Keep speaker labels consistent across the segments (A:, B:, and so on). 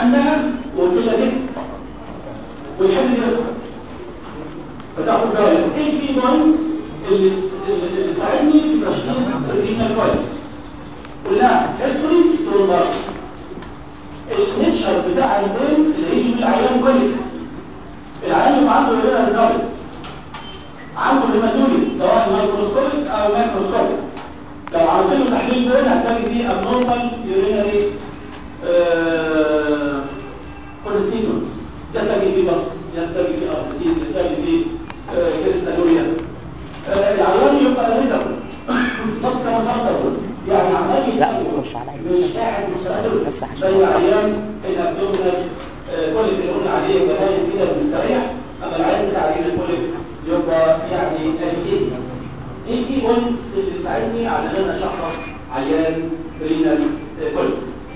A: حلها وقلت لها دي والحل يظهر فتاخد بالك ايه الكي بوينتس اللي اللي تساعدني في تشخيص الرينال كويس قلنا هيستوري ستون بارك النيتشر بتاع البين اللي هيجي من العيان كويس العيان يبقى عنده رينال كويس عنده هيماتوري سواء مايكروسكوبيك او ماكروسكوبيك لو عملت له تحليل بين هتلاقي فيه abnormal urinary كونستيتوينتس يتلاقي فيه بص يتلاقي فيه ارتسيد يتلاقي فيه كريستالوريا العيان يبقى ريزر نفس كما تفضل يعني عمال
B: لا نخش على
A: مش قاعد مستقر
B: بس عشان
A: زي عيان الابدومينال كل اللي قلنا عليه جهاز كده مستريح اما العيان بتاع عيان الكوليك يبقى يعني ايه ايه كي بوينتس اللي تساعدني على ان انا اشخص عيان رينال كوليك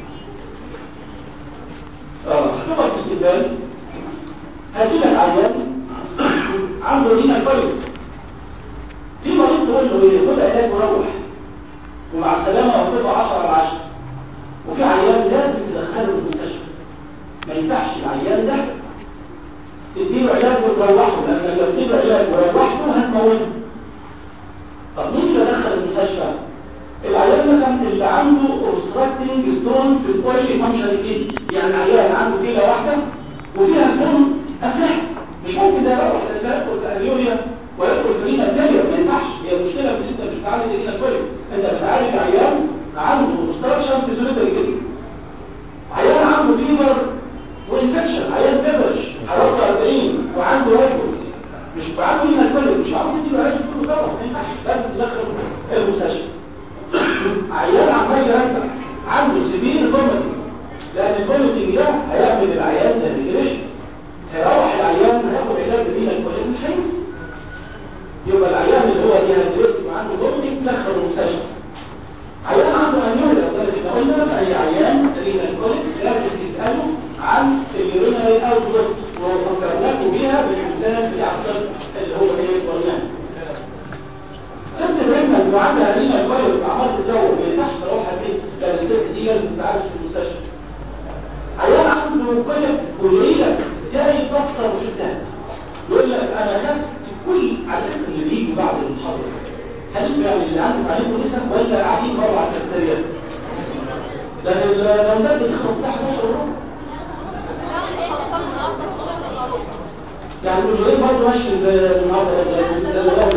A: اه هتبقى في استقبال هتجيلك عيان عنده رينال كوليك في مريض تقول له ايه خد علاج وروح ومع السلامه وتبقى 10 على 10 وفي عيان لازم تدخله المستشفى ما ينفعش العيان ده تديله علاج وتروحه لان لو تديله علاج وروحته هتموته طب مين اللي دخل المستشفى العيان مثلا اللي عنده obstructing stone في الاويلي فانكشن كده يعني عيان عنده كلى واحده وفيها ستون قافله مش ممكن ده يروح لان يدخل في اليوريا ويدخل في رينا الكليه ما ينفعش هي مشكله في انت مش بتعالج رينا الكليه انت بتعالج عيان عنده obstruction في سوليتري كده عيان عنده فيبر وانفكشن عيان فيبرش حرارته 40 وعنده هايبوز مش بعمل رينا الكليه مش معقول تديله علاج كله طبعا ما ينفعش لازم تدخله المستشفى عيان عمال يرجع عنده سبيل فوميتنج لان الفوميتنج ده هيعمل العيان ده ريجريشن هيروح العيان هياخد علاج بديل الكولين مش هينفع يبقى العيان اللي هو ديهايدريت وعنده فوميتنج دخل المستشفى عيان عنده انيوريا وذلك احنا قلنا اي عيان رينا الكولين لازم تساله عن اليورينري اوتبوت وفكرناكم بيها بالميزان بتاع اللي هو ايه قلناه ست بريجننت وعندها رينا كويس وعمال تزوج ما ينفعش تروح البيت لان الست دي لازم تتعالج في المستشفى عيان عنده كويس وجاي لك جاي دفتر وشتات يقول لك انا خدت كل على فكره اللي بيجوا بعد المحاضره هل يعني اللي عندك عليكم نسب ولا قاعدين بره على الكافتيريا؟ لان الراوندات بتخلص الساعه 11 وربع يعني الجوين برضه ماشي زي النهارده زي الراوند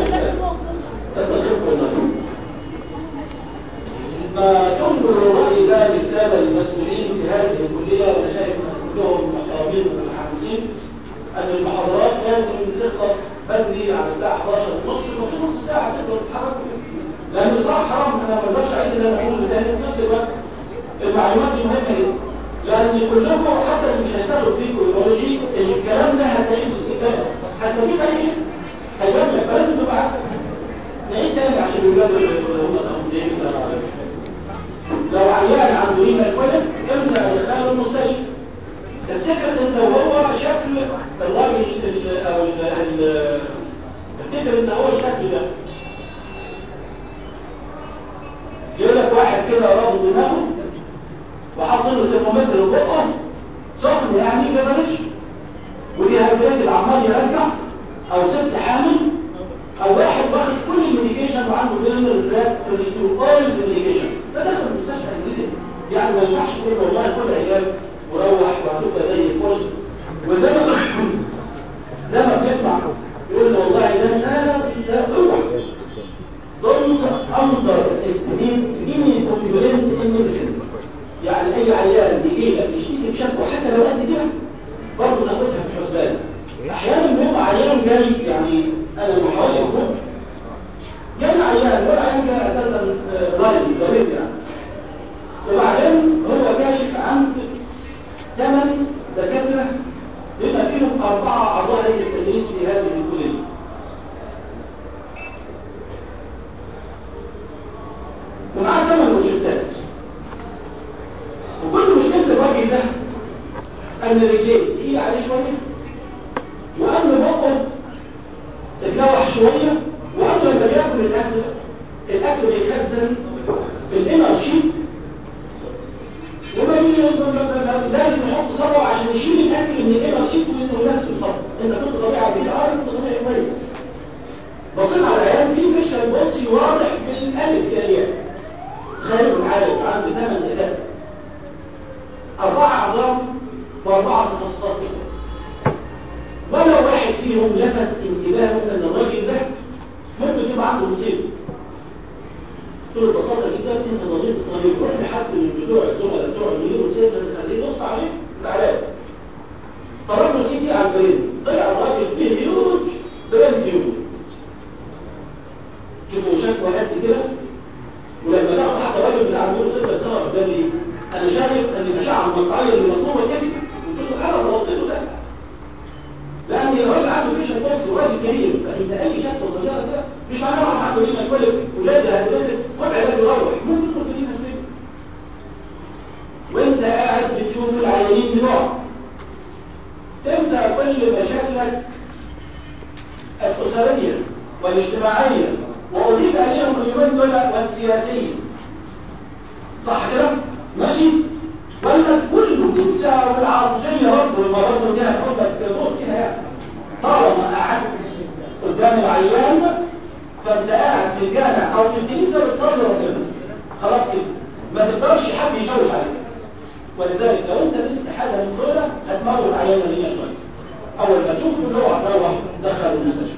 A: ما تنظر الرأي ده للسادة المسؤولين في هذه الكلية وأنا شايف كلهم محترمين ومتحمسين أن المحاضرات لازم تخلص بدري على الساعة 11 ونص وفي نص ساعة تقدر تتحرك لأن بصراحة حرام أنا ما اقدرش أعيد زي ما بقول تاني في نفس الوقت المعلومات دي مهمة جدا لأن كلكم حتى اللي مش هيشتغلوا في كويولوجي الكلام ده هتلاقيه في استقبال هتلاقيه في أي حتة هيجمع فلازم تبقى عارف نعيد تاني عشان الولاد اللي هم تمضيين لو عيان عنده رينا الولد امتى يدخله المستشفى تفتكر انت وهو شكل الراجل او ال تفتكر ان هو الشكل ده يقول لك واحد كده رابط دماغه وحاطط له ترمومتر في بقه سخن يعني ما بلاش ودي هيدريت العمال يرجع او ست حامل او واحد واخد كل الميديكيشن وعنده بيلمر فلات اولز ميديكيشن ده دخل المستشفى جديد يعني ما ينفعش تقول والله كل عيال وروح وهتبقى زي الفل وزي ما زي ما بنسمع يقول والله ده لا لا اوعى don't underestimate any component in medicine يعني اي عيان بيجي لك يشتكي بشكوى حتى لو قد كده برضه ناخدها في الحسبان احيانا بيبقى عيان جاي يعني انا من حوالي اسبوع جاي عيان والعيان كان اساسا رايد ضريب يعني وبعدين هو كاشف عن ثمان دكاتره بما فيهم اربعه اعضاء هيئه التدريس في هذه الكليه ومعاه ثمان روشتات وكل مشكله الراجل ده ان رجليه تقيل عليه شويه وان بقه اتلوح شويه وان لما بياكل الاكل الاكل بيتخزن في الانرجي وما لازم يحط صبع أربعة أعظام وأربعة تخصصات ولا واحد فيهم لفت انتباهه أن الراجل ده ممكن يبقى عنده مصيبة قلت له ببساطة جدا أنت ضغيط الطريق روح لحد من بتوع الزملاء بتوع المدير وسيبنا نخليه يبص عليه تعالى طلب له سي دي على البرين طلع الراجل فيه هيوج برين هيوج شوفوا شكوى قد كده ولما تاخد حتى راجل بتاع المدير ستة سنة قدامي انا شايف ان الاشعه المقطعيه اللي مطلوبه كسبت قلت له انا غلطت له لا لان الراجل عنده فيشن بوكس وراجل كبير فانت اي شكوى صغيره كده مش معناها واحد عنده لينا كل ولاد هتولد خد علاج يروح ممكن تدخل في لينا فين وانت قاعد بتشوف العيانين بتوعك تنسى كل مشاكلك الاسريه والاجتماعيه واضيف عليهم اليومين دول والسياسيه صح كده ماشي ولا كله تنسى والعاطفيه برضه لما برضه دي هتحط لك دور فيها يعني طالما قعدت قدام العيان فانت قاعد في الجامع او في الكنيسه بتصلي ربنا خلاص كده ما تقدرش حد يشوش عليك ولذلك لو انت مسك حاجه من دول هتموت عيان ليا دلوقتي اول ما تشوف اللي هو هتروح دخل المستشفى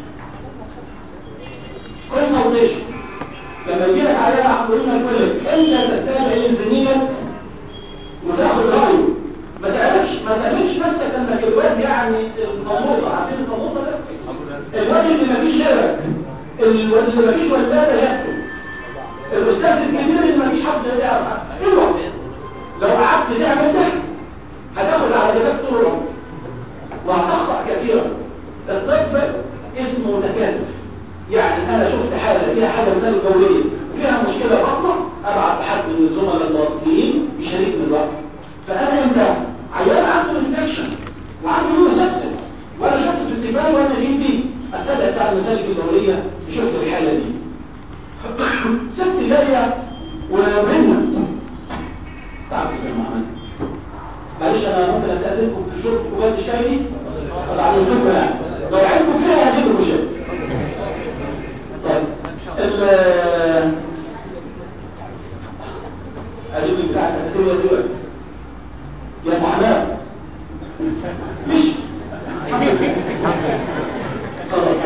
A: كونسلتيشن لما يجي لك عيان عقلنا كلك انت تستمع لزميلك وتاخد رايه ما تعرفش ما تعملش نفسك انك الواد يعني القموطه عارفين القموطه ده الواد اللي ما فيش غيرك الواد اللي ما فيش ولاده يكتب الاستاذ الكبير اللي ما فيش حد يعرف اوعى لو قعدت تعمل ده هتاخد على دماغك طول العمر وهتخطأ كثيرا الطب اسمه تكاتف يعني انا شفت حالة فيها حاجة مثال دولية وفيها مشكلة بطنة ابعت لحد من الزملاء الباطنيين يشارك من الوقت فانا امتى عيان عنده انفكشن وعنده له سبسس وانا شفت الاستقبال وانا جيت بيه السادة بتاع المسالك الدولية شفت الحالة دي ست جاية وبرنة تعرف يا محمد معلش انا ممكن استاذنكم في شرب كوبايه الشاي دي طب على اذنكم يعني لو عندكم فيها هجيب لكم شاي طيب ال اجيب لك بتاعك هتقول دلوقتي يا محمد مش خلاص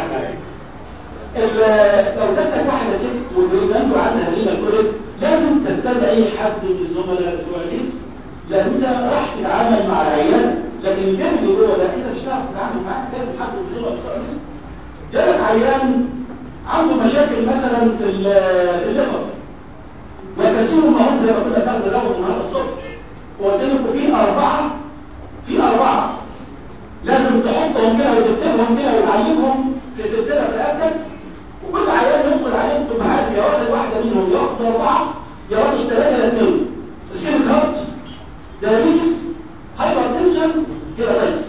A: لو جاتك واحده ست والبريجنانت وعندها هرينا كلك لازم تستدعي حد من الزملاء بتوع الاسم لان انت راح تتعامل مع العيان لكن الجانب اللي جوه ده انت مش هتعرف تتعامل معاه لازم حد من الزملاء بتوع الاسم جالك عيان عنده مشاكل مثلا في الليفر وكثير ما هم زي ما كنا بناخد الرابط النهارده الصبح وقلت لكم في اربعه في اربعه لازم تحطهم كده وتكتبهم كده وتعلمهم في سلسله في رقبتك وكل عيان يدخل عليهم تبقى عارف يا واحد واحده منهم يا واحد اربعه يا واحد ثلاثه يا اثنين سكين كارت دايابيتس هايبر تنشن هيباتايتس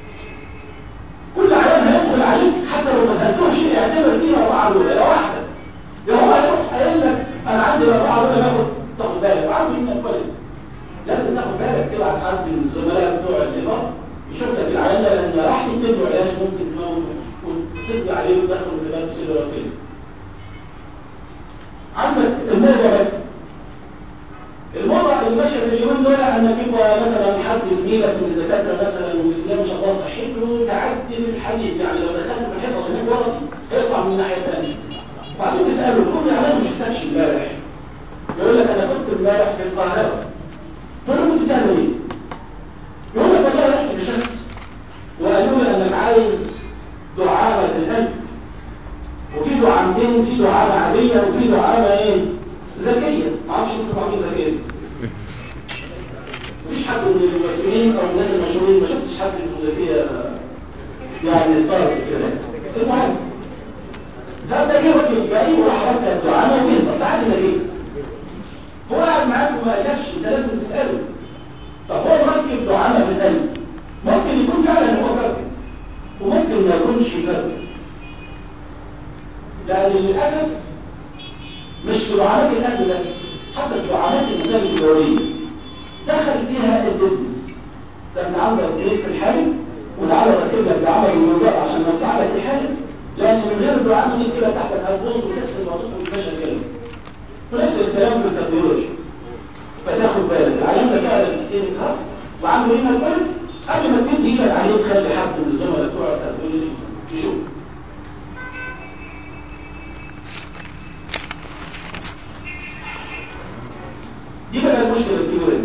A: كل عيان هيدخل عليك حتى لو ما سالتوش اعتبر فيه اربعه دول يا واحده يا هو هيروح قايل لك انا عندي الاربعه دول باخد تاخد بالك وعنده هنا كويس لازم تاخد بالك كده عن حد من الزملاء بتوع الليفر يشوف لك العيان ده لان راح تدي علاج ممكن تموت وتدي عليه وتدخله في باب كده وكده عندك الموضه بقى الموضة اللي ماشية في اليومين دول انك يبقى مثلا حد زميلك من الدكاترة مثلا وبسم الله ما شاء الله صحته تعدي الحديد يعني لو دخلت في الحيطة اللي هناك ورا دي هيطلع من الناحية الثانية وبعدين تسأله تقول لي انا ما شفتكش امبارح يقول لك انا كنت امبارح في القاهرة تقول له كنت بتعمل ايه؟ يقول لك والله رحت كشفت وقالوا لي انك عايز دعامة القلب وفي دعامتين في دعامة عادية وفي دعامة ايه؟ ذكية ما اعرفش انتوا عاملين ذكية مفيش حد من الممثلين او الناس المشهورين ما شفتش حد اسمه ذكية يعني ستار كده المهم هذا جه راجل جاي وراح ركب الدعامة وين طب بعد ما جيت هو قاعد معاك وما قالكش انت لازم تسأله طب هو مركب دعامة في القلب ممكن يكون فعلا هو كرب وممكن ما يكونش كرب لأن للأسف مش في دعامات القلب بس حتى في دعامات المسالك الدورية دخل فيها البزنس ده انت عندك كليك في الحالب وتعالى ركب لك بعمل المنظار عشان نوسع لك الحالب لأن من غير الدعامة دي كده تحتك هتبوظ وتحصل موضوع مستشفى كده ونفس الكلام في الكارديولوجي فتاخد بالك العيان ده فعلا مسكين الهارت وعنده هنا الكل قبل ما تمد ايدك عليه تخلي حد من الزملاء بتوعك تقول يشوف دي بقى المشكله الكبيره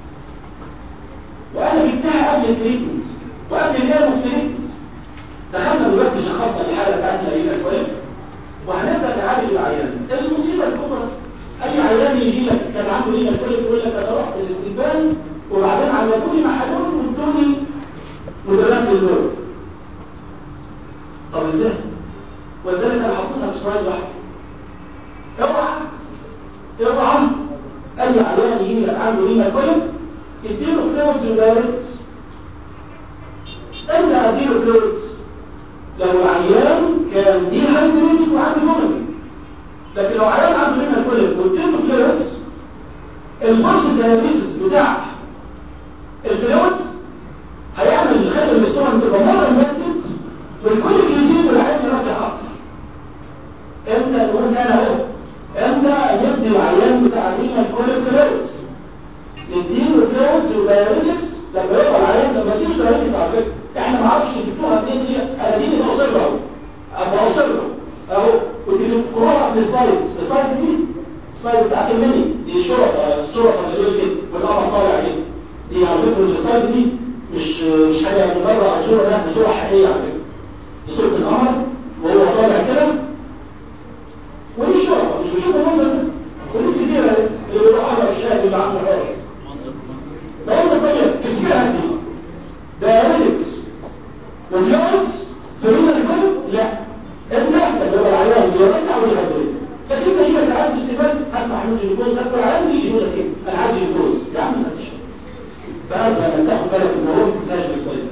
A: وانا جبتها قبل التريتمنت وقبل الجاي مختلف دخلنا دلوقتي شخصنا الحاله بتاعتنا ايه الكويس وهنبدا نعالج العيان المصيبه الكبرى اي عيان يجي لك كان عنده ايه الكويس يقول لك انا رحت الاستقبال وبعدين علموني محلول وادوني مدرات للدور طب ازاي ولذلك انا حطيتها في سلايد واحد اوعى اوعى اي عيان يجي لك عنده ايه الكويس اديله فلويدز ودايركتس انت اديله فلويدز لو العيان كان دي هايدريتد وعنده هومني لكن لو عيان عنده منها كل واديله فلويدز الفرص الدايريسيس بتاع الفلويدز هيعمل يخلي الاستومك تبقى مره ماتت والكل يزيد والعيان يرجع اكتر امتى نقول انا اهو امتى يدي العيان بتاع رينا كل فلويدز نديله فلويدز ودايريتس لما يقع العيان لما تيجي دايريتس على فكره احنا ما اعرفش جبتوها منين دي انا دي اللي بوصل له اهو بوصل له اهو كنت بتقراها في السلايد السلايد دي السلايد بتاعت المني دي الشرطه الشرطه اللي هي كده والقمر طالع كده دي على فكره السلايد دي مش مش حاجه من بره او صوره لا دي صوره حقيقيه على فكره دي صوره القمر وهو طالع كده ودي الشرطه مش بيشوف المنظر ده ودي الجزيره اللي بيروح على الشاب اللي عنده حرس ده وصل طيب كتير دي دايركت وفلوس فرينا الكل لا انت اللي هو العيان بيرجع ويهدرك فكيف هي تعالج الاستقبال هات محمود الجلوكوز هات العيان يجي يقول لك ايه انا عايز الجلوكوز يا عم ما تشرب فهذا ان تاخد بالك ان هو ما تنساش بالطريقه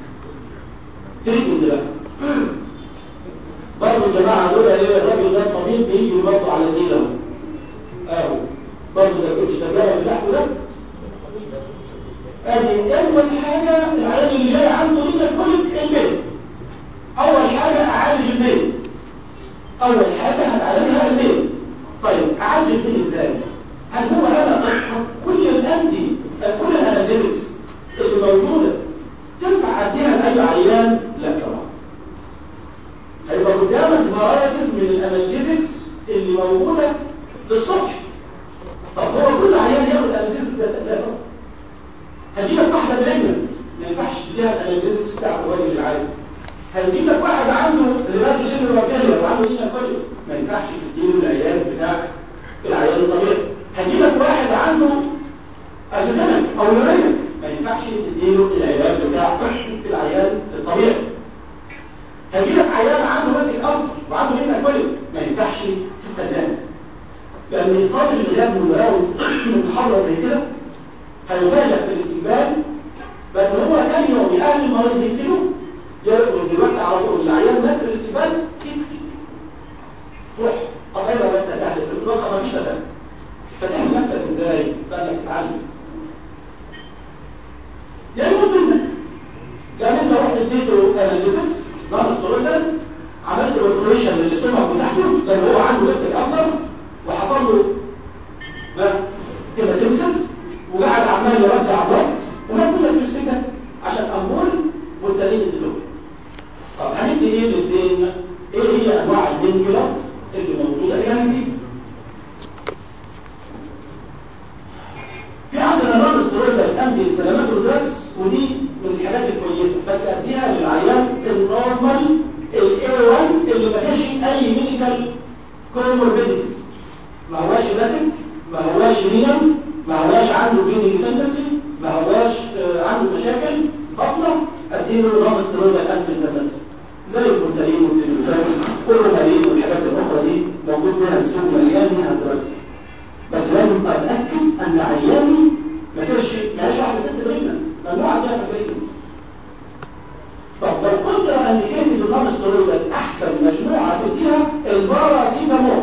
A: تريد بقى برضه الجماعه دول ايه الراجل ده طبيب بيجي برضه على النيل اهو اهو برضه ده كنتش تجارب بتاعته ده ادي اول حاجة العيان اللي جاي عنده لنا كل البيت اول حاجة اعالج البيت اول حاجة هنعالجها البيت طيب اعالج البيت ازاي هل هو انا كل الاندي كل الانالجيزكس اللي موجودة تنفع اديها لاي عيان لا طبعا هيبقى قدامك فرايتيز من الانالجيزكس اللي موجودة للصبح طب هو كل عيان ياخد انالجيزكس ده لا طبعا هجيب لك واحدة بريجننت ما ينفعش تديها الانالجيزكس بتاع الراجل اللي عايز هيجيب لك واحد عنده رياض سن الرجالية وعنده دينا كله ما ينفعش تديله العيال بتاع العيال الطبيعي هجيب لك واحد عنده ازيدنك او يورينك ما ينفعش تديله العيال بتاع العيال الطبيعي هجيب لك عيال عنده وقت الأصل وعنده دينا كله ما ينفعش تستخدمه لأن الطالب اللي جاب من مراوي من محاضرة زي كده هيفاجئ في الاستقبال بل هو تاني يوم اهل المريض يقتلوا يقول دلوقتي على طول العيان مات في الاستقبال تروح قبل ما انت تحت الوقت ما فيش ده فتعمل نفسك ازاي فانك تتعلم يعني ممكن يعني انت رحت اديته اناليسيس نار الطريقه عملت الاوبريشن للاستومك بتاعته لان هو عنده وقت الالسر وحصل له ما كده تمسس وقعد عمال يرجع الوقت وما كنا في السكة عشان أمور والتانيين الدلوقتي طب هندي ايه للدين ايه هي انواع الدين كلاس اللي موجودة يعني في عندنا نون سترويدال انتي انفلاماتوري دراجز ودي من الحاجات الكويسه بس اديها للعيان النورمال الاي 1 اللي ما فيش اي ميديكال كوموربيديتيز ما هواش داتك ما هواش رينال ما هواش عنده بيني تندنسي ما هواش آه عنده مشاكل بطنه اديله نون سترويدال انتي انفلاماتوري زي البورتالين والتلوفان والرومالين والحاجات الاخرى دي موجود منها السوق مليان منها دراجز بس لازم اتاكد ان عياني ما فيش ماهيش واحده ست بريجننت ممنوع اديها في البريجننت طب لو كنت انديكيتد النون سترويدال احسن مجموعه تديها الباراسيتامول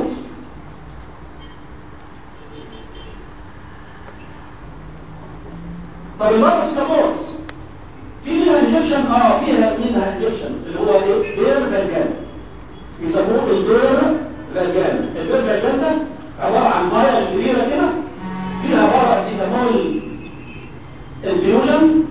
A: طب الباراسيتامول في منها انجكشن اه فيها منها انجكشن اللي هو ايه بير فالجان يسموه البير فالجان البير فالجان ده عباره عن ميه كبيره كده فيها باراسيتامول انفيوجن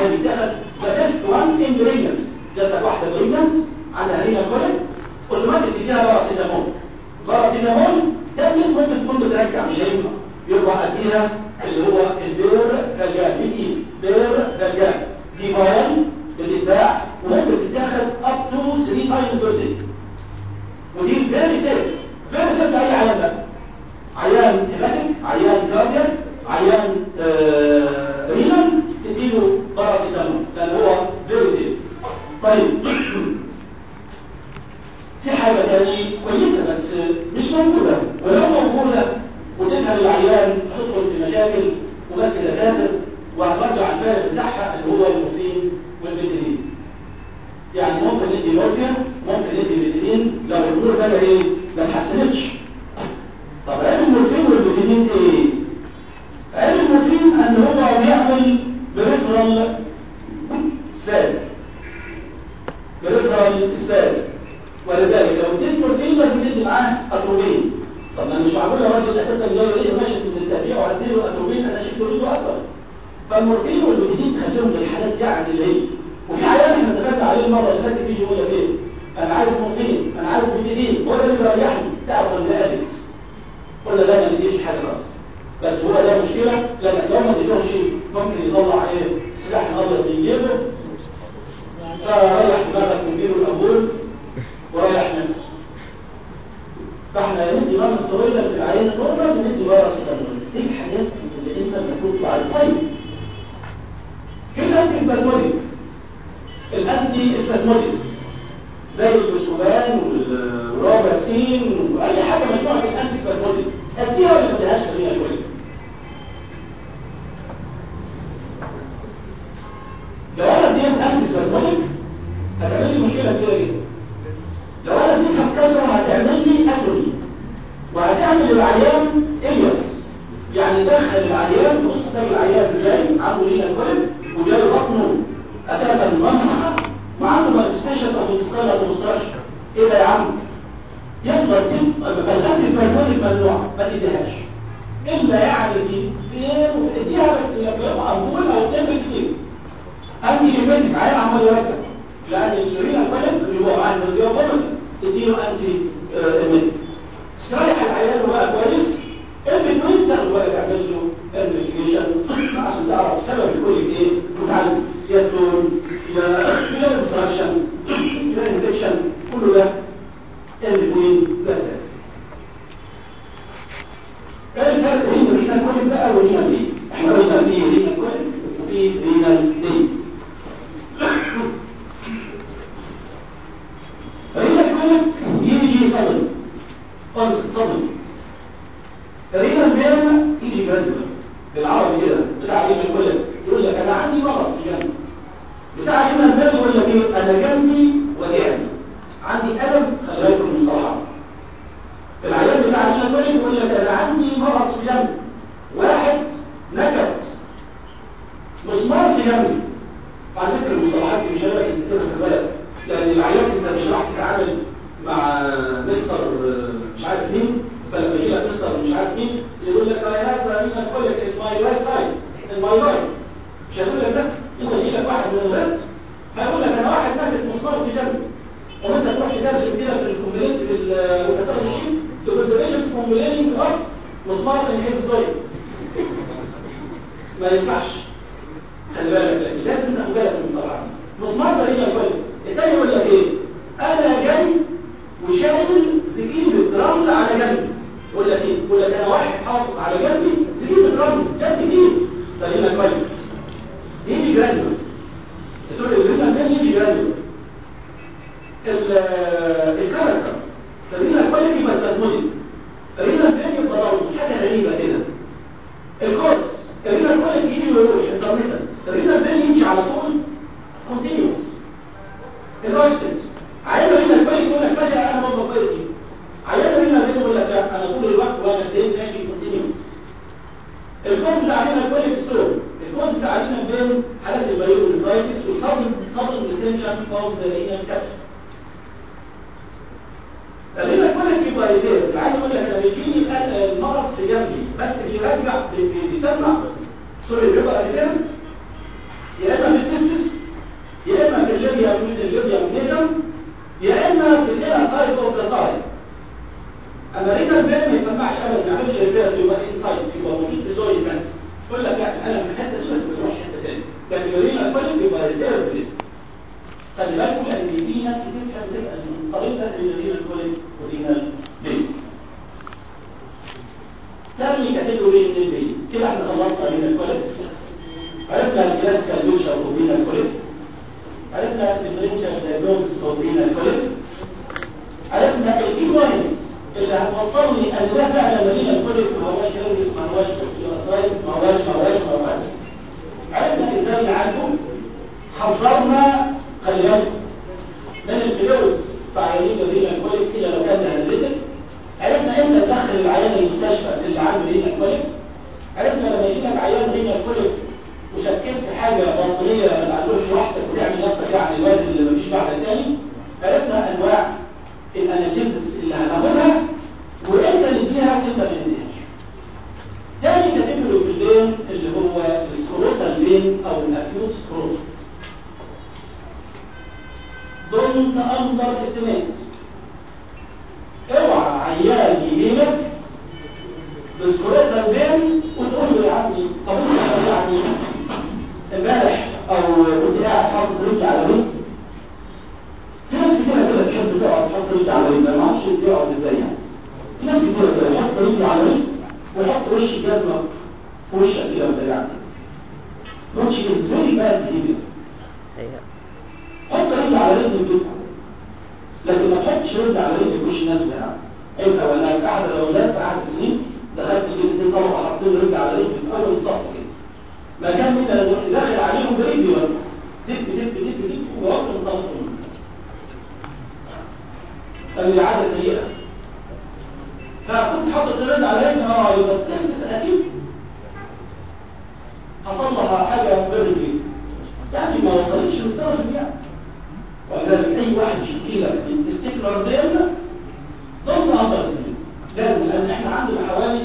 A: عيان بيتاخد ذا بيست وان ان بريجنس جاتك واحده بريجنس عندها رينا كوليك اوتوماتيك تديها باراسيتامول باراسيتامول ده ممكن تكون بترجع مش هينفع يبقى اديها اللي هو البير فالجان بي بير فالجان دي بايل بتتباع وممكن تتاخد اب تو 3 تايمز بير داي ودي فيري سيف فيري سيف لاي عيان بقى عيان هيباتيك عيان كاردياك عيان آه رينال تديله باراسيتامول لان هو فيري سيف طيب في حاجه ثانيه كويسه بس مش موجوده ولو موجوده وتفهم العيان هتدخل في مشاكل وبس دكاتره وهترجع الفارق بتاعها اللي هو المورفين والبيتيلين يعني ممكن ندي مورفين ممكن ندي بيتيلين لو الامور بقى ايه ما اتحسنتش طب علم المورفين والبيتيلين ايه علم المورفين ان هو بيعمل بريفرال سباز بريفرال سباز ولذلك لو اديت مورفين لازم تدي معاه اتروبين طب ما مش معقول يا راجل اساسا جاي ايه ماشي من التبيع وهديله اتروبين انا شفت له اكتر فالمورفين والبيتيدين تخليهم للحالات يعني اللي هي وفي عيان احنا اتفقنا عليه المره اللي فاتت يجي يقول لك ايه انا عايز مورفين انا عايز بيتيدين هو ده اللي بيريحني تعرف ان ده قادر قلنا لا ما نديش حاجه خالص بس هو ده مشكله لانك لو ما اديتهمش ممكن يطلع ايه سلاح ابيض من جيبه فريح دماغك من بينه الابول وريح نفسك فاحنا ندي رمز طويله في العين نورمال وندي باراسيتامول دي الحاجات اللي انت المفروض تعرفها طيب في الانتي اسباسموديك الانتي اسباسموديك زي البسوبان والرابرسين واي حاجه مجموعه الانتي اسباسموديك اديها ولا ما اديهاش خلينا نقول لو انا اديت انتي اسباسموديك هتعمل لي مشكله كبيره جدا لو انا اديتها بكسره هتعمل لي اتروبي وهتعمل للعيان الياس يعني دخل العيان بص تلاقي العيان جاي عنده لينا الكولد وجاي بطنه اساسا منفخه وعنده مانفستيشن او انتستال او اوبستراكشن ايه ده يا عم يفضل تبقى فالانتي سبازموليك ممنوع ما تديهاش الا يعني دي اديها بس لما يبقى امبول او تعمل كتير انتي هيماتيك عيان عمال يرجع لان الرينا الكولد اللي هو معاه النزيه وبطن تديله انتي هيماتيك استريح العيان بقى كويس البتوين تاخد بقى تعمل له انفستيجيشن عشان تعرف سبب الكوليك ايه وتعالج يا ستون يا يا انستراكشن يا انفكشن كله ده البتوين زي ايه الفرق بين الرينا كوليك بقى والرينا دي احنا قلنا في رينا كوليك وفي رينا دي رينا كوليك يجي صدر قلت صدر رينا البيان يجي جدول بالعربي كده بتاع رينا يقول لك يقول لك انا عندي مرض في جنبي بتاع رينا البيان يقول لك ايه انا جنبي وجعني عندي الم خلي بالكم من المصطلحات العيان بتاع رينا البيان يقول لك انا عندي مرض في جنبي واحد نكت مسمار في جنبي على فكره المصطلحات دي مش هلاقي انت تاخد بالك لان العيان انت مش راح تتعامل مع مستر مش عارف مين فلما يجي لك مستر مش عارف مين يقول لك اي هاف رينا كوليك ان ماي رايت سايد ان ماي رايت مش هيقول لك ده انت يجي لك واحد من الغد هيقول لك انا واحد ناكت مسمار في جنبي وانت تروح تترجم كده في الكومبليت في الكتاب الشيء لكونسرفيشن كومبليننج اوف مسمار ان هيز ضايق ما ينفعش خلي بالك لكن لازم تاخد بالك من المصطلحات مسمار ده رينا كوليك التاني يقول لك ايه انا جاي وشايل زكيب رمل على جنبي يقول لك ايه يقول لك انا واحد حاطط على جنبي زكيب رمل جنبي دي فهنا كويس يجي جرانيول تقول لي هنا فين يجي جرانيول الكاركتر فهنا كويس يبقى اسمه فهنا فين يبقى ضرب حاجه غريبه كده الكورس الرينا كويس يجي ويروح انترميتنت الرينا فين يمشي على طول كونتينيوس الاورسنت عيان هنا كويس يقول لك فجأة أنا بابا كويس عيان هنا فين يقول لك لا أنا طول الوقت وأنا الدين ماشي كونتينيو الكود بتاع هنا كويك ستور الكود بتاع هنا بين حالات البايوبوليتايتس والصدم صدم ديستنشن اوف ذا رينال كابت الرينال كويك يبقى ايه العيان يقول لك انا بيجيني المرض في جنبي بس بيرجع بيسمع سوري بيبقى ريتيرن يا اما في التست من الليبيا ميجم يا اما في الانر سايد اوف ذا سايد اما رينا البين ما يسمعش ابدا ما يعملش ريبير يبقى انسايد يبقى موجود في اللوي بس يقول لك يعني انا من الحته دي بس ما يروحش حته ثانيه لكن رينا الكوليك يبقى ريبير بلين خلي بالكم لان في ناس كتير كانت بتسال من طريقه بين رينا الكوليك ورينا البين تاني كاتيجوري من البين كده احنا خلصنا رينا الكوليك عرفنا الكلاسيكال بيكشر اوف رينا الكوليك عرفنا الديفرنشال دايجنوز اوف رينا الكوليك عرفنا الكي بوينتس اللي هتوصلني ان ده فعلا مدينه الكوليك ما هواش كيرفس ما هواش كيرفس ما هواش ما هواش ما هواش عرفنا ازاي نعالجه حذرنا خلي بالك من الفلوس في عيانين مدينه الكوليك الا لو كان هنريتك عرفنا امتى ندخل العيان المستشفى اللي عنده مدينه الكوليك عرفنا لما يجي لك عيان مدينه الكوليك وشكيت في حاجه باطنيه ما تعلوش راحتك وتعمل نفسك يعني الواد اللي مفيش بعد الثاني عرفنا انواع الاناليزز اللي هناخدها وامتى نديها وامتى ما نديهاش. تاني كاتيجوري في اللين اللي هو السكروتال لين او الاكيوت سكروت. دونت اندر استيميت. اوعى عيان يجيلك بسكروتال لين وتقول له يا عمي طب انت يعني امبارح او كنت قاعد حاطط رجلي على رجلي في ناس كتير كده تحب تقعد تحط رجلي على رجلي ما اعرفش بيقعد ازاي يعني في ناس كتير كده يحط رجلي على رجلي ويحط وش الجزمه في وشك كده وانت قاعد which is very bad behavior حط رجلي على رجلي بجد لكن ما تحطش رجلي على رجلي في وش الناس بتاعك عيب اولا في احد الاولاد في احد السنين دخلت جبت اتنين طلبه حاطين رجلي على رجلي في اول صف كده ما كان انت داخل عليهم برجلي ولا دب دب دب دب ووقت مطلقهم قال لي عادة سيئة فكنت حاطط الرد على رجل اه يبقى التستس اكيد حصل لها حاجة برجلي يعني ما وصلتش للدرجة دي يعني ولذلك اي واحد يشتكي لك من تستيكولار بيرن ضمن اندر لازم لان احنا عندنا حوالي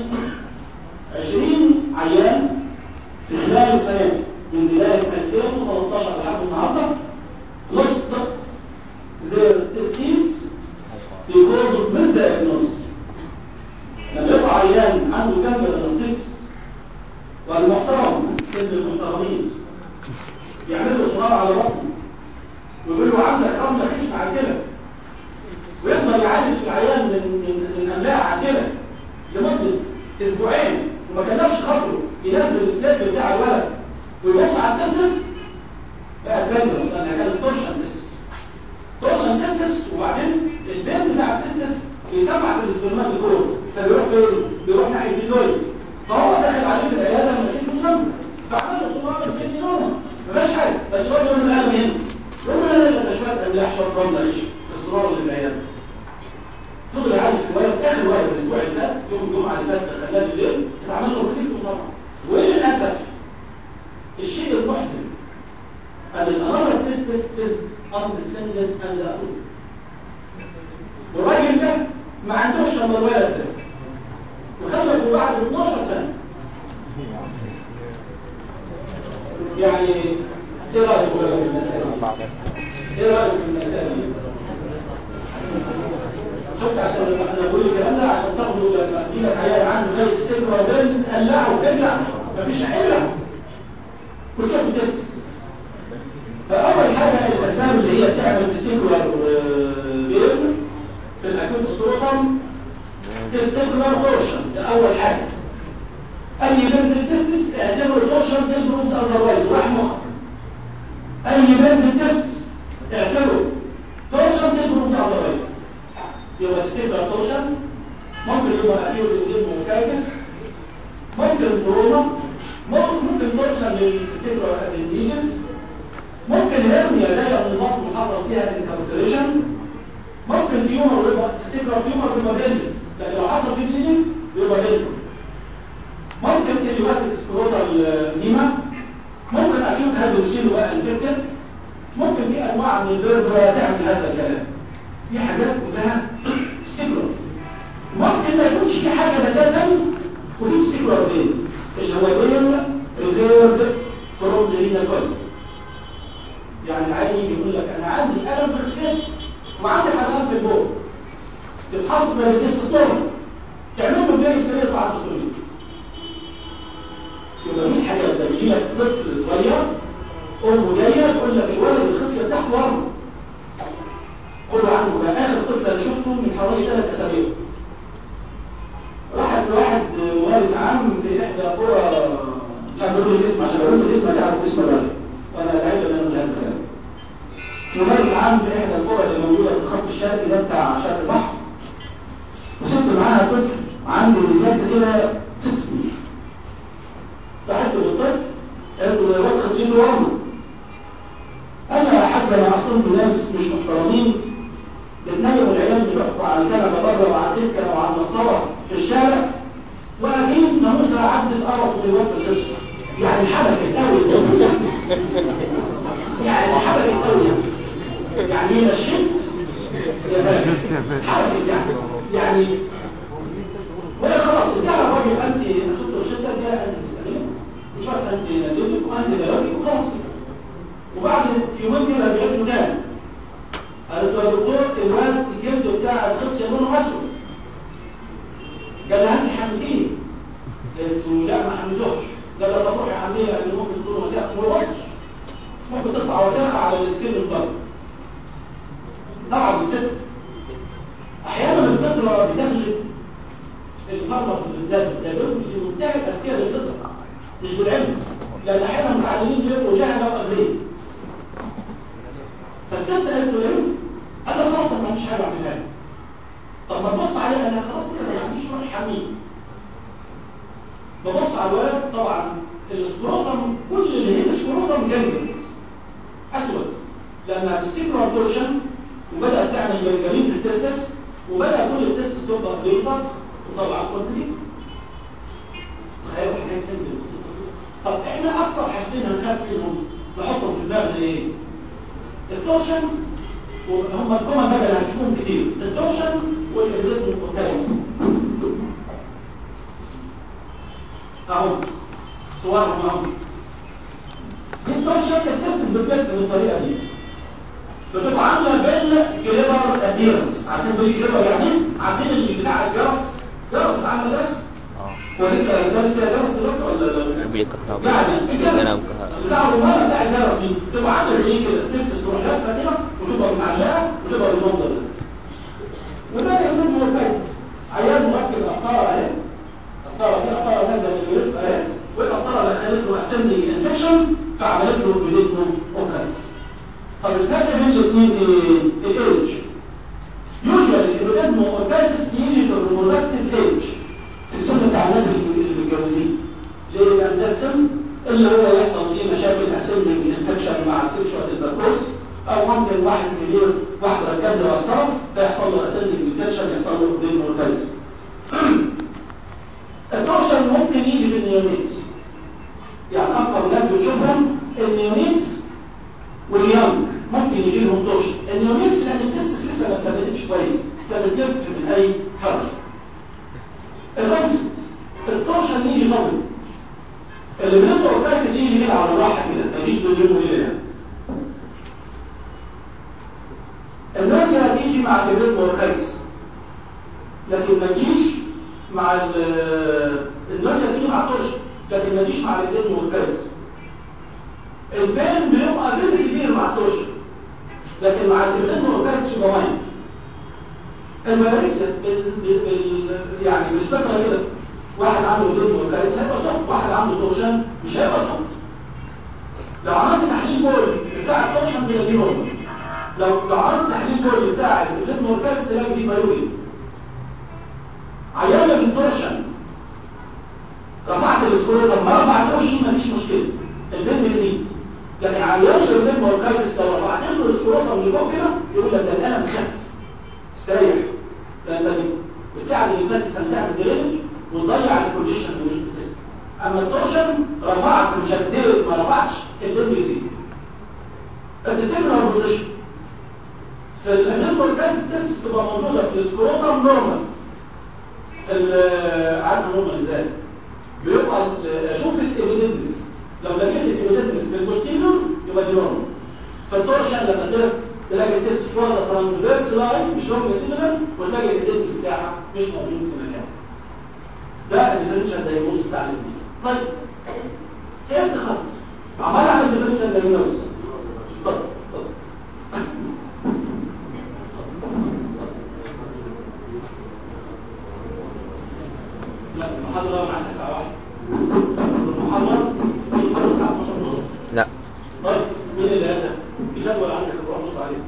A: 20 عيان في خلال السنة من بداية 2013 لحد النهاردة lost their testes because of misdiagnosis لما يبقى عيان عنده كم انستيس والمحترم كلمة المحترمين يعمل له صناعة على بطنه ويقول له عندك رملة خشن على الكلى ويفضل يعالج في العيان من من من املاح على الكلى لمدة اسبوعين وما كلفش خاطره ينزل السلاب بتاع الولد ويبص على التستس بقى البلد لانها كانت تورشن تستس تورشن تستس وبعدين البين بتاع التستس بيسمع في الاسبرمات الكور فبيروح فين؟ بيروح ناحيه اللوي فهو داخل عليه في العياده ماشي له جنبه فعمل له صناعه في الجنونه مفيش حاجه بس هو يقول له القلم هنا يقول له لا لا شويه املاح شويه رمله عيش في الصناعه اللي في العياده فضل يعالج في الولد اخر ولد الاسبوع اللي فات يوم الجمعه اللي فات خلاه بالليل اتعمل له ريليف طبعا وللاسف الشيء المحزن ان الانظر تستس از undescended and approved والراجل ده ما عندوش الا الولد ده وخلفه بعد 12 سنه يعني ايه رايك في المسائل ايه رايك في المسائل شفت عشان انا بقول الكلام ده عشان تاخدوا لما تجي لك عيال عنده زي السجن وبين قلعه ابلع مفيش ابلع وشوف التست فاول حاجه الاسباب اللي هي بتعمل تستيكولار بيرن في الاكوت ستروتم تستيكولار تورشن ده اول حاجه اي بنت التستس اعتبره تورشن تبرد اذروايز راح مخك اي بنت التست اعتبره تورشن تبرد اذروايز يبقى تستيكولار تورشن ممكن يبقى اكيوت انجيب مكاكس ممكن تروما ممكن تورشن للتستيكولار ابنديجز ممكن هرنيا جايه من البطن حصل فيها انكارسريشن ممكن تيومر يبقى تفتكر تيومر يبقى بيلبس لكن لو حصل فيه بليدنج يبقى بيلبس ممكن اليواسك سكروتال نيما ممكن اكيوت هيدروسيل بقى انفكتد ممكن في انواع من الفيربرا تعمل هذا الكلام دي حاجات كلها ستيكولار ممكن ما يكونش في حاجه بتاتا ودي ستيكولار بين اللي هو بين ريفيرد فروم زيرينا كويس يعني عايز عيان يجي يقول لك انا عندي الم في الخصيه وعندي حرقان في البول تتحط من التستوستيرون تعمل له بيري ستيريس على التستوستيرون يبقى مين حاجه ده يجي لك طفل صغير امه جايه تقول لك الولد الخصيه بتاعته ورم خدوا عنه ده اخر طفل انا شفته من حوالي ثلاث اسابيع واحد واحد ممارس عام في احدى قرى مش عايز اقول الاسم عشان اقول الاسم هتعرف اسم الولد وانا بعيد ان اقول هذا الكلام ممارس عام في احدى القرى اللي موجوده في الخط الشرقي ده بتاع شرق البحر وسبت معاها طفل عنده بالظبط كده ست سنين راحت له بالطفل قالت له الواد خمسين ورمه انا حتى انا اصلا ناس مش محترمين بتنيموا العيال بتحكوا على الكنبه بره وعلى الدكه وعلى المصطبه في الشارع واكيد ناموسه عدت قرف من الواد في القسم يعني حبكت قوي الناموسه يعني حبكت قوي يعني هي الشد يا باشا حبكت يعني يعني وهي خلاص انت على راجل انت اخذت الشده جاء انت مستقيم وشويه انت نادوزك وانت دلوقتي وخلاص كده وبعد يومين كده رجعت له تاني قالت له يا دكتور الواد الجلد بتاع الخصيه لونه اسود قال لها انت حملتيه قالت له لا ما حملتوش قال لها طب روحي حمليه لان ممكن تكون وساخه ما يوصلش ممكن تطلع وساخه على السكين الضرب طبعا الست احيانا الفطره بتغلب الفرمس بالذات بتغلب في منتهى الاذكياء للفطره مش بالعلم لان احيانا المتعلمين بيبقوا جهله وقادرين فالست قالت له ايه؟ قال له خلاص انا ما عنديش حاجه اعملها لك طب ما تبص عليها انا خلاص كده ما عنديش روح حميم ببص على الولد طبعا السكروتم كل اللي هنا السكروتم جنجل اسود لما بتستيكولار تورشن وبدات تعمل جنجلين في التستس وبدا كل التستس تبقى بيضاس وطبعا كونتري تخيلوا حاجات سنجل بسيطه طب احنا اكتر حاجتين هنخاف منهم نحطهم في دماغنا ايه؟ التورشن وهم الكومن بقى اللي هنشوفهم كتير التورشن والريتم والكايس اهو صورهم اهو دي التورشن بتتسم بالبيت بالطريقه دي بتبقى عامله بالكليبر اديرنس عارفين بالكليبر يعني عارفين اللي بتاع الجرس جرس اتعمل رسم ولسه الجرس فيها جرس دلوقتي ولا
B: بيكهرباء
A: يعني الجرس بتاع الرمانه بتاع الجرس دي تبقى عامله زي كده تست تروح لفه كده وتبقى معلقه وتبقى بالمنظر ده وده يمد هو كويس عيان مركب قسطره اهي قسطره دي قسطره نازله من الجسم اهي والقسطره دخلت له اسمبلي انفكشن فعملت له بليتنو اوكايز طب الفرق بين الاثنين ايه؟ الايدج يوجوالي البليتنو اوكايز يجي في الريبرودكتيف ايدج في السن بتاع الناس اللي متجوزين ليه؟ لان ده السن اللي هو يحصل فيه مشاكل اسمبلي انفكشن مع السكشوال انتركورس او ممكن واحد كبير واحد ركب له اسطار فيحصل له اسندنج انفكشن يحصل له بين مورتاليتي التورشن ممكن يجي في النيونيتس يعني اكثر ناس بتشوفهم النيونيتس واليونج ممكن يجي لهم تورشن النيونيتس لان التستس لسه ما اتثبتتش كويس فبتلف من اي حرف الرمز التورشن يجي ظبط اللي بيطلع اوكايتس يجي كده على الراحه كده ما يجيش باليوم وليله يعني النازية هتيجي مع الكبريت والكيس لكن ما تجيش مع النازية هتيجي مع الطرش لكن ما تجيش مع الكبريت والكيس البين بيبقى بين كبير مع الطرش لكن مع الكبريت والكيس يبقى وين الملاريسيا بال... بال... يعني بالفكرة كده واحد عنده كبريت والكيس هيبقى صح واحد عنده طرشان مش هيبقى صح لو عملت تحليل بول بتاع الطرشان بيلاقيه نورمال لو لو عملت تحليل كل بتاع البلاد موركاس تلاقي فيه بايوري عيان التورشن رفعت الاسكور طب ما رفع التورشن مفيش مشكله البين بيزيد لكن عيان البلاد موركاس لو رفعت له الاسكور من فوق كده يقول لك ده الالم خف استريح لان بتساعد النفس ان تعمل درينج وتضيع الكونجيشن اما التورشن رفعت وشديت ما رفعتش البين بيزيد فتستمر البوزيشن فالانيمبر كانت تست تبقى موجودة في السكروتم نورمال عارف نورمال ازاي بيبقى اشوف الايفيدنس لو لقيت الايفيدنس بالبوستيريور يبقى دي نورمال فالتورشن لما تلف تلاقي التست واخده ترانسفيرس لاين مش لونجيتيودنال وتلاقي الديسك بتاعها مش موجود في مكانه ده الديفرنشال دايجنوز بتاع الاثنين طيب كيف تخلص عمال اعمل ديفرنشال دايجنوز طب طب لا المحاضرة معاك الساعة واحدة المحاضرة المحاضرة الساعة 12 ونص
B: لا
A: طيب مين اللي هذا؟ في جدول عندك الروح نص عليه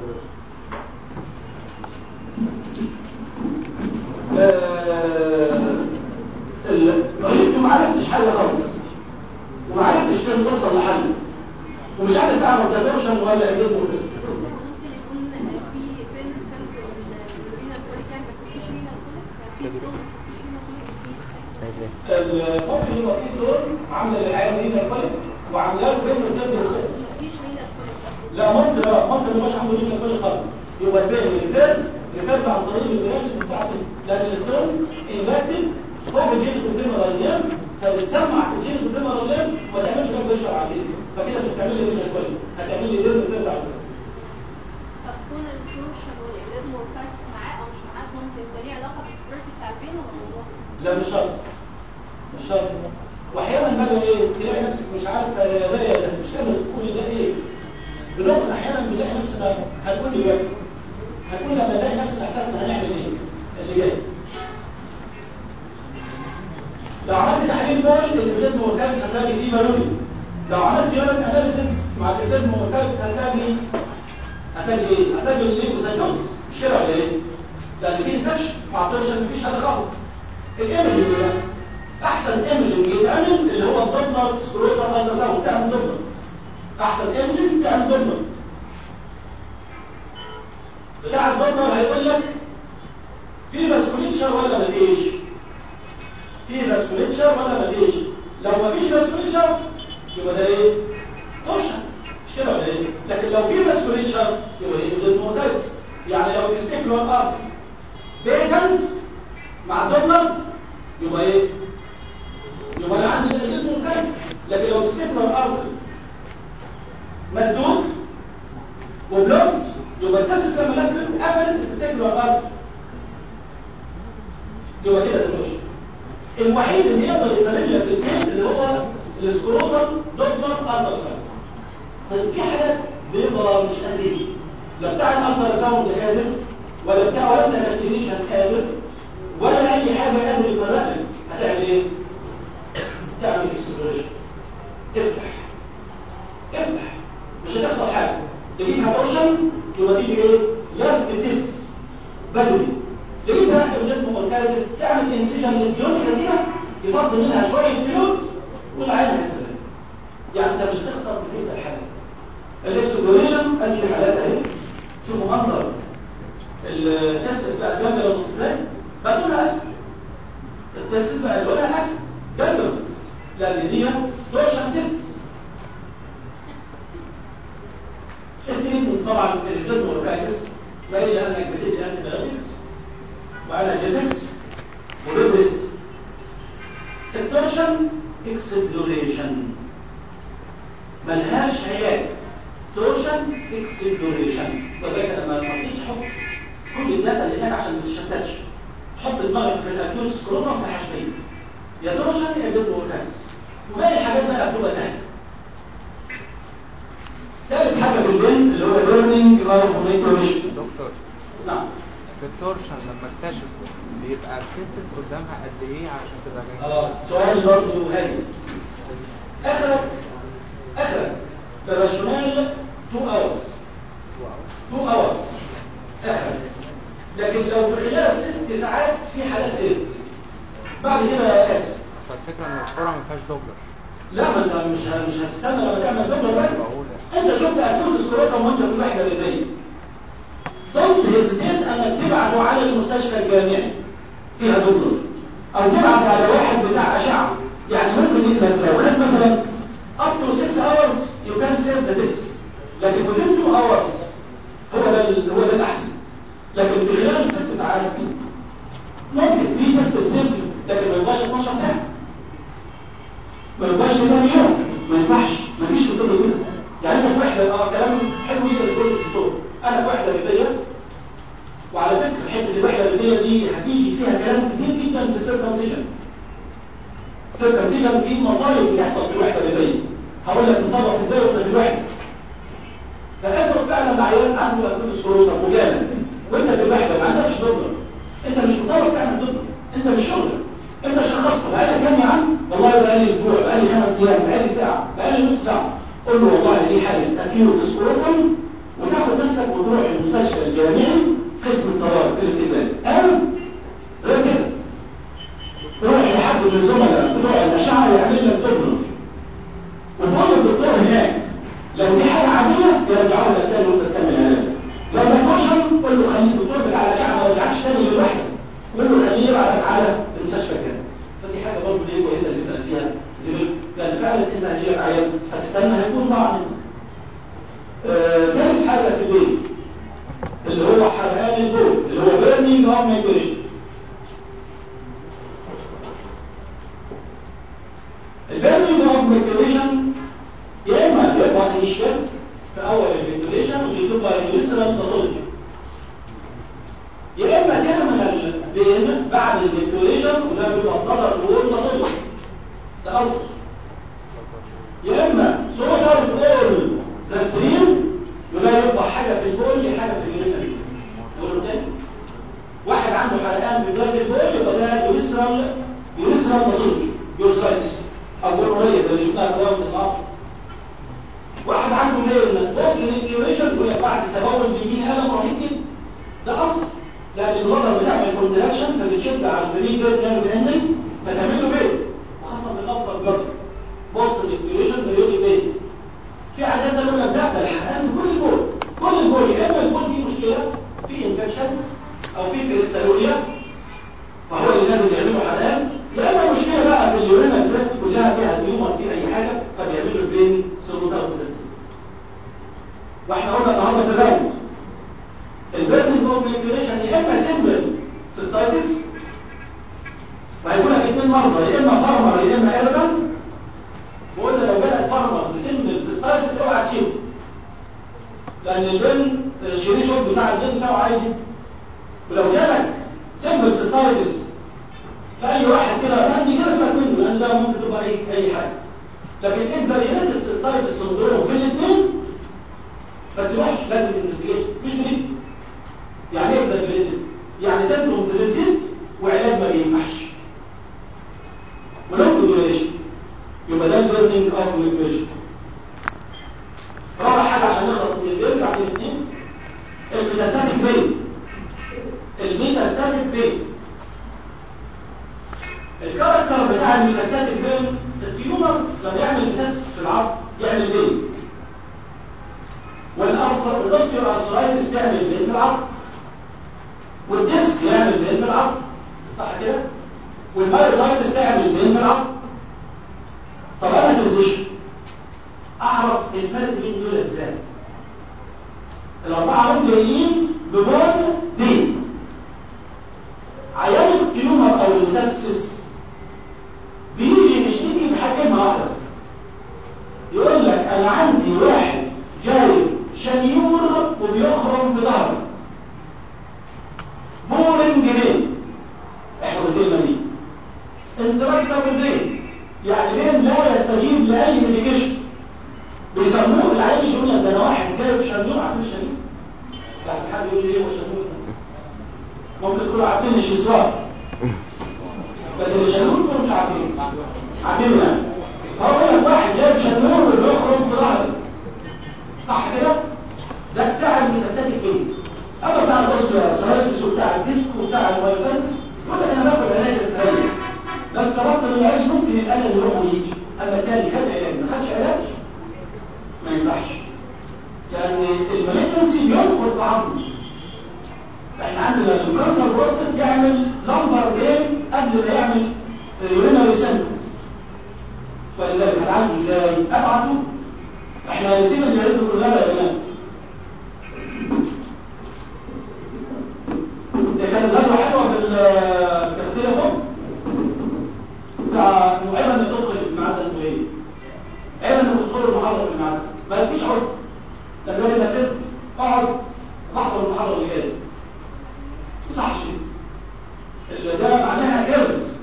A: المريض ما عرفتش حل خالص وما عرفتش كيف توصل لحل ومش عارف تعمل دايفرشن ولا اجيب بس
C: ممكن يكون في بين كان الفينا كوليك يعني بس مفيش فينا كوليك في ستون مفيش فينا كوليك
B: عايز ايه
A: ممكن يبقى في دور عامله للعيان هنا الكوليك وعامله له فين الجلد الخاص
C: مفيش فينا كوليك
A: لا ممكن اه ممكن مش عنده هنا الكوليك خالص يبقى البين الريفير ريفير عن طريق البرانش بتاعته لان الستون انفكتد فوق الجين الفيموراليان فبتسمع في الجين الفيموراليان وما تعملش لك بشر عليه فكده مش هتعمل لي هنا الكوليك هتعمل لي ريفير ترجع بس
C: طب كون الفروشن والإعداد مرتبط معاه أو مش معاه ممكن ده ليه علاقة بالسبريتي بتاع البين ولا الموضوع؟
A: لا مش شرط مش شرط واحيانا بقى ايه تلاقي نفسك مش عارفه يا ده يا ده مش قادر تقولي ده ايه بنقطة احيانا بنلاقي نفسنا هنقول دلوقتي هنقول لما نلاقي نفسنا احتسنا هنعمل ايه اللي جاي لو عملت تحليل فوري الابليزم والكالس هتلاقي فيه بالوني لو عملت يونت اناليسيس مع الابليزم والكالس هتلاقي هتلاقي ايه هتلاقي الليكوسايتوز مش كده ولا ايه لان في انتش مع التورشن مفيش حاجه خالص الايمجنج ده احسن ايمجنج يتعمل اللي هو الدوبلر سكروتال التراساوند تعمل دوبلر احسن ايمجنج تعمل دوبلر بتاع الدوبلر هيقول لك في فاسكوليتشر ولا مفيش في فاسكوليتشر ولا مفيش لو مفيش فاسكوليتشر يبقى ده ايه تورشن مش كده ولا ايه لكن لو في فاسكوليتشر يبقى ايه ده ممتاز يعني لو تستيكلو الارض بيتنت مع الدوبلر يبقى ايه يبقى انا عندي الجسم ممتاز لكن لو تستيكلو الارض مسدود وبلوكت يبقى التاسس لما لفت قفلت التستيكلو الارض يبقى كده تمشي الوحيد اللي يقدر يفرق لك الاثنين اللي هو السكروتال دوبلر التراساوند طيب في حاجات بيبقى مش قادرين لا بتاع الالتراساوند قادر ولا بتاع ولا بتاع الكلينيشن قادر ولا اي حاجه قادر يفرق لك هتعمل ايه تعمل اكسبلوريشن افتح افتح مش هتحصل حاجه تجيبها تورشن يبقى تيجي ايه لا تدس بدري لقيتها ابنت موركاليس تعمل انسجن للديون كده يفضل منها شويه فلوس والعين هيستفاد يعني انت مش هتخسر في تلك الحالات الاكسبلوريشن ادي الحالات اهي شوفوا منظر التستس بقى الجنجل نص ازاي بقى لونها اسود التستس بقى لونها اسود جنجل لان هي تورشن تست التريتمنت طبعا الجدم والكايتس وإلى أنك بتدي أنتي بايوتكس وأنالجيزكس وريبريست التورشن اكسبلوريشن ملهاش علاج تورشن اكسبلوريشن وذلك لما تحطيش حط كل الداتا اللي هناك عشان ما تتشتتش تحط دماغك في الاكيوت سكروتم في حشرين يا تورشن يا جدم والكايتس وباقي الحاجات بقى بتبقى سهله ثالث حاجة بالبين اللي هو learning of microvision
D: دكتور
A: نعم
D: في التورشن لما اكتشفوا بيبقى الكيستس قدامها قد ايه عشان تبقى جاهزه
A: اه سؤال برضه هاي اخرك اخرك براشونال 2 hours 2 hours اخرك لكن لو في خلال ست ساعات في حالات ست بعد كده اسف
D: فالفكره ان الكوره ما فيهاش دوبلر
A: لا ما انت مش ه- مش هتستنى لما تعمل دبل بقى
D: بقول
A: انت شفت اكيوت سكروتم وانت في الوحده اللي زي دونت هيزيتيت انك تبعته على المستشفى الجامعي فيها دكتور او تبعت على واحد بتاع اشعه يعني ممكن انك لو خد مثلا up to 6 hours you can save the test لكن within 2 hours هو ده ال- هو ده الاحسن لكن في خلال ست ساعات ممكن في تست سيمبل لكن ما يبقاش 12 ساعه ما يبقاش تاني يوم ما ينفعش ما فيش في الطب كده يعني انت في وحده اه كلام السيركمسيجن السيركمسيجن في مصايب بتحصل في الوحده الرئويه هقول لك نتصرف ازاي وانت في الوحده فافرض فعلا عيان عنده اكل سكروتا وجامد وانت في الوحده ما عندكش دبلر انت مش مطالب تعمل دبلر انت مش شغلك انت شخصته بقالك كام يا عم والله بقالي اسبوع بقالي خمس ايام بقالي ساعه بقالي نص ساعه قول له والله دي حاله اكيوت سكروتم وتاخد نفسك وتروح المستشفى الجامعي قسم الطوارئ في الاستقبال قال غير كده روح لحد من الزملاء بتوع الاشعه يعمل لك دبلر وتقول للدكتور هناك لو دي حاجه عاديه يرجعوها لك تاني وانت تكمل علاج لو ده كوشن قول له خلي الدكتور بتاع الاشعه ما يرجعكش تاني للوحده قول له خليه يبعتك على المستشفى الجامعي فدي حاجه برضه دي كويسه اللي بيسال فيها زميل كان فعلا انت هيجيلك عيان هتستنى هيكون ضاع منك ثالث حاجه في البيت اللي هو حرقان البول اللي هو بيرنينج اوف مايكريشن البيرنينج اوف مايكريشن يا اما يبقى انيشال في اول الفنتيليشن ويبقى يسرى تصلي يا اما تيرمينال بين بعد الفنتيليشن وده بيبقى ضغط الوول تصلي ده اصل يا اما سودا اول ذا ستريم وده يبقى حاجه في البول حاجه في اليورين نقول تاني واحد عنده حرقان في بدايه البول يبقى ده يوريثرال يوريثرال تصلي يوريثرايتس او جونوريا زي اللي شفناها في اول النهارده واحد عنده ليه بوست الانتيوريشن يقول لك بعد التبول بيجيني الم رهيب جدا ده اصل لان البلطر بتعمل كونتراكشن فبتشد على الفري بيت نيرف اندنج فتعمل له بيت وخاصه بالاصفر البلطر بوست الانتيوريشن بيقول لي بيت في عادات يقول لك لا ده الحرقان في كل البول كل البول يا اما البول فيه مشكله في انفكشن او في كريستالوريا فهو اللي لازم يعمله حرقان يا اما مشكله بقى في اليورينا تراكت كلها فيها تيومر في اي حاجه فبيعمل له بين سيروتا وتستين واحنا قلنا النهارده تباين البيرنينج اوف ميكيوليشن يا اما سيمبل سيستايتس وهيكون لك اثنين مرضى يا اما فارمر يا اما ايربن وقلنا لو جالك فارمر بسيمبل سيستايتس اوعى تشيله لان البن الشريط شوت بتاع البن بتاعه عادي ولو جالك سيمبل سيستايتس فاي واحد كده عندي كده سمعت منه لان ده ممكن تبقى اي اي حاجه لكن اذا ريليت السيستايتس سندروم في الاثنين بس وحش لازم انفستيجيشن مش جديد يعني ايه اكزاجريتد يعني سيمبتومز ريزيد وعلاج ما بينفعش ولو ديوريشن يبقى ده البيرنينج اوف ميكريشن رابع حاجه عشان نخلص من البيرنينج عشان الاثنين الميتاستاتيك بين الميتاستاتيك بين الكاركتر بتاع الميتاستاتيك بين التيومر لما يعمل ميتاس في العظم يعمل بين والأرثر والأوستيو أرثرايتس تعمل بين في العظم والديسك يعمل بين في العظم صح كده والمايوسايتس تعمل بين في العظم طب انا فيزيشن اعرف الفرق بين دول ازاي الاربعه دول جايين ببون بين عيان التيومر او المتسس بيجي مشتكي بحاجه واحده بس يقول لك انا عندي واحد جاي شنيور وبيخرم في ظهري بورنج بين احفظ الكلمه دي انتراكتابل بين يعني بين لا يستجيب لاي ميديكيشن بيسموه العيال يقول لك ده انا واحد جاي شنيور عارفين الشنيور بس حد يقول لي ايه هو الشنيور ده ممكن تكونوا عارفين الشيزوار لكن الشنيور كلهم مش عارفين عارفين يعني هو يقول لك واحد جاي شنيور وبيخرم في ظهري صح كده ده بتاع الميتاستاتيك بين اما بتاع الاوستيوارثرايتس وبتاع الديسك وبتاع الوايفايتس يقول لك انا باخد علاج استريح بس ربط العلاج ممكن الالم يروح ويجي اما التاني خد علاج ما خدش علاج ما ينفعش لان المالجنسي بينقض في عظمه احنا عندنا الكانسر بروستات يعمل لمبر بين قبل ما يعمل يورينال سيمبتومز فلذلك هتعالجه ازاي؟ ابعته احنا هنسيب الجهاز كلها يا بنات ده كانت غدوه حلوه في الكافيتيريا فوق ساعه وعيبه انك تدخل الميعاد الانتهائي عيبه انك تدخل المحاضره في الميعاد ما فيش عذر لكن انك تدخل اقعد لحظه المحاضره اللي جايه ما صحش ده معناها كيرز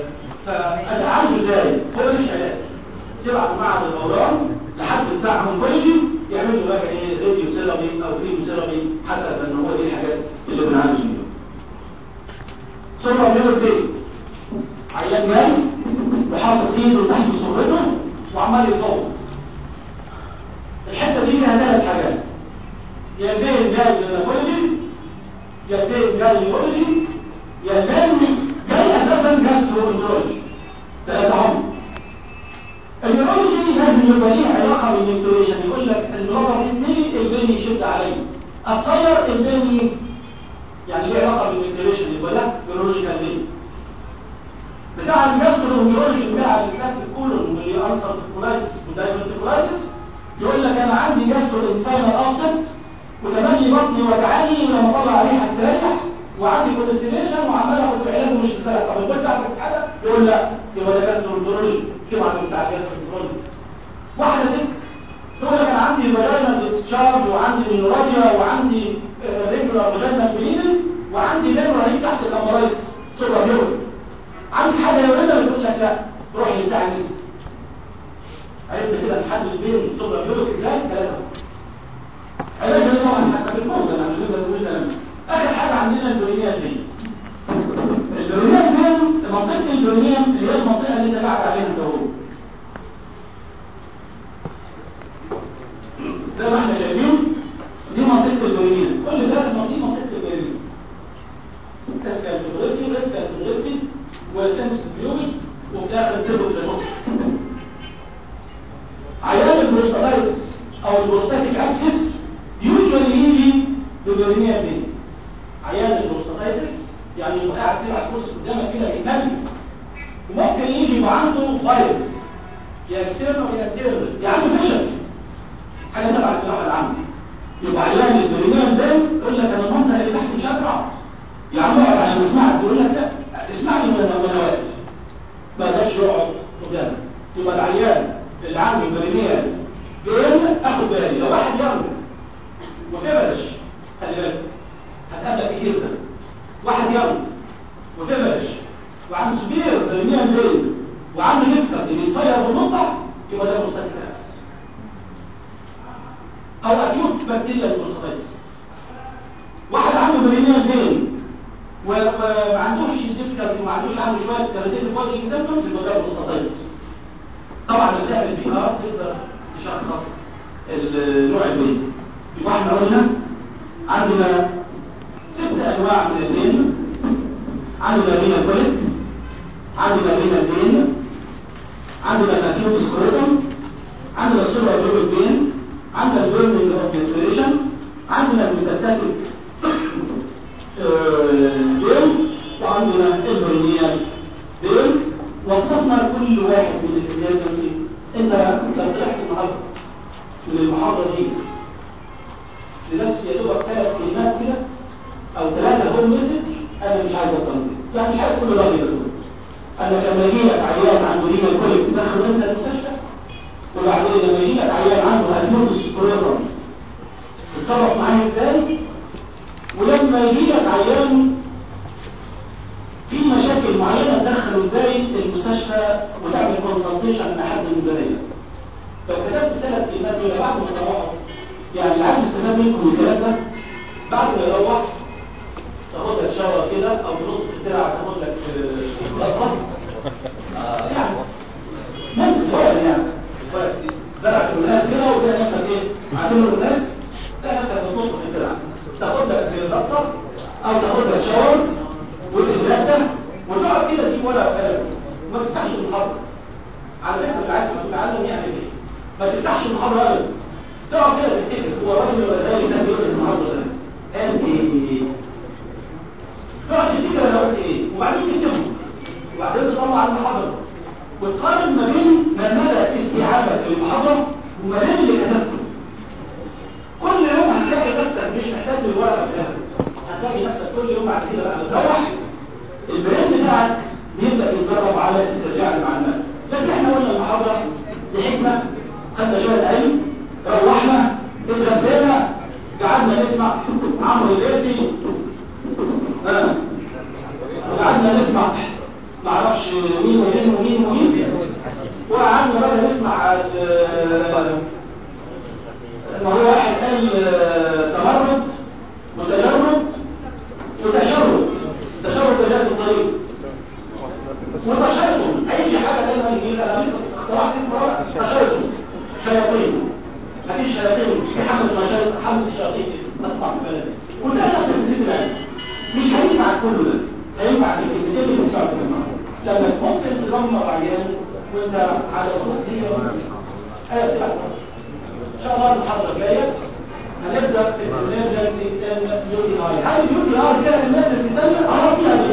A: فأتعالجه ازاي؟ هو مش علاج تبعت معهد الأورام لحد بتاع هونكولوجي يعمل له بقى ايه راديو ثيرابي او كيمو ثيرابي حسب ان هو دي الحاجات اللي بنعالج بيها. ثم بيقول تاني عيان جاي وحاطط ايده تحت سرته وعمال يصوت الحته دي فيها ثلاث حاجات يا البين جاي جينيكولوجي يا البين جاي نيورولوجي يا البين جاي اساسا جاسترو ثلاثه هم النيورولوجي لازم يبقى ليه علاقه بالنيوتريشن يقول لك النظر اثنين البين يشد عليه اتصير البين يعني ليه علاقه بالنيوتريشن يبقى ده نيورولوجيكال بين بتاع الجاسترونيورولوجي بتاع الاسلاستيك كولون والالسر كولايتس والدايفرتيكولايتس يقول لك انا عندي جاسترو انساينال اوفست وتملي بطني وجعاني ولما اطلع عليه هستريح وعندي كونستيبيشن وعمال اخد في علاج ومش مسرح طب البيت تعمل حاجه يقول لا يبقى ده جاسترونيورولوجي كيف عندي بتاع الجاسترونيورولوجي واحده ست تقول لك انا عندي فاجينال ديسشارج وعندي نيوراجيا وعندي ريجولار فاجينال بليدنج وعندي ميموري تحت الامرايتس سوبر يوري عندي حاجه يوريدها بتقول لك لا روح لبتاع النساء عرفت كده نحدد بين سوبر يوري ازاي ثلاثه علاج طبعا حسب الموضوع انا مش هنقدر نقول كلام اخر حاجه عندنا البرينيال دي البرينيال دي منطقه البرينيال اللي هي المنطقه اللي انت قاعد عليها انت هو زي ما احنا شايفين دي منطقه البرينيال كل ده منطقه منطقه البرينيال اسكال بيدريتي اسكال بيدريتي وسنس بيوبس وفي الاخر تبقى زنوش عيان البروستاتايتس او البروستاتيك اكسس يوجوالي يجي ببرينيال بين عيان البروستاتايتس يعني يبقى قاعد كده على الكرسي قدامك كده بيتنجم وممكن يجي يبقى عنده فايروس يا اكسترنال يا انترنال يا عنده فشل حاجه تبع الجراحه العامه يبقى عيان البرينيال بين يقول لك انا المنطقه اللي تحت مش قادر اقعد يا عم اقعد عشان اسمعك يقول لك لا اسمعني وانا وانا واقف ما اقدرش يقعد قدامك يبقى العيان اللي عنده برينيال بين اخد بالي لو واحد يرمي وفبرش خلي بالك هتقابلك كتير ده واحد يرمي وفبرش وعنده سبير برينيال بين وعنده نفكر اللي يتصير بالنقطه يبقى ده مستكبر او اكيوت بكتيريا البروستاتايتس واحد عنده برينيال بين وما عندوش ديفيكالتي وما عندوش عنده شويه كاريتيف بودي سيمبتومز يبقى ده بروستاتايتس طبعا لما تعمل بي ار تقدر تشخص النوع البين يبقى احنا قلنا عندنا ست انواع من البين عندنا بين الكوليك عندنا بين البين عندنا الاكيوت سكروتم عندنا السوبر جلوبال بين عندنا البيرنينج اوف نيوتريشن عندنا الميتاستاتيك بين وعندنا البرينيال بين وصفنا كل واحد من الامرجنسي انت لو طلعت النهارده من المحاضره دي بس يا دوبك ثلاث كلمات كده او ثلاثه هوم مسج انا مش عايز اكتر من كده يعني مش عايز كل راجل ده كله انا لما يجي لك عيان عنده رينا كوليك تدخل انت المستشفى وبعدين لما يجي لك عيان عنده هرمونس بروجرام تتصرف معاه ازاي ولما يجي لك عيان في مشاكل معينة تدخله ازاي المستشفى وتعمل كونسلتيشن مع حد من زمايلك لو كتبت ثلاث كلمات دول بعد ما تروحوا يعني اللي عايز يستفاد منكم الكلام ده بعد ما يروح تاخد لك شاور كده او تنط في الدرع تاخد لك بصه يعني ممكن وارد يعني كويس زرعت الناس كده وتلاقي نفسك ايه عامل الناس تلاقي نفسك بتنط في الدرع تاخد لك بصه او تاخد لك شاور وتتغدى وتقعد كده تجيب ورقه وقلم وما تفتحش المحاضره على فكره اللي عايز تتعلم يعمل ايه ما تفتحش المحاضره ابدا تقعد كده تفتكر هو الراجل ولا غالي ده بيقول النهارده ده قال ايه تقعد تفتكر انا قلت ايه وبعدين تكتبه وبعدين تطلع المحاضره وتقارن ما بين ما مدى استيعابك للمحاضره وما بين اللي كتبته كل يوم هتلاقي نفسك مش محتاج للورقه والقلم هتلاقي نفسك كل يوم بعد كده بقى بتروح البرين بتاعك بيبدا يتدرب على استرجاع المعلومات لكن احنا قلنا المحاضره دي حكمه خدنا شويه علم روحنا اتغدينا قعدنا نسمع عمرو الليثي ها وقعدنا نسمع معرفش ومين ومين ومين ومين وقعدنا بقى نسمع ال- ان هو واحد قال آه، تمرد وتجرد وتشرد تشرد ده جاي في الطريق وتشرد اي حاجه تانية انجليزي انا لسه اخترعت اسم رابع تشرد شياطين مفيش شياطين في حمد ما شياطين حمد الشياطين تطلع في البلد وتلاقي نفسك نسيت العلم مش هينفع كله ده هينفع في الكلمتين اللي بنسمعهم كل مرة. لما ممكن تدمر عيان وانت على صوت دي ايه سبعة ان شاء الله المحاضره الجايه هنبدا في الامرجنسي ان يو تي اي هل اليو تي اي كان الناس الثانيه اه فيها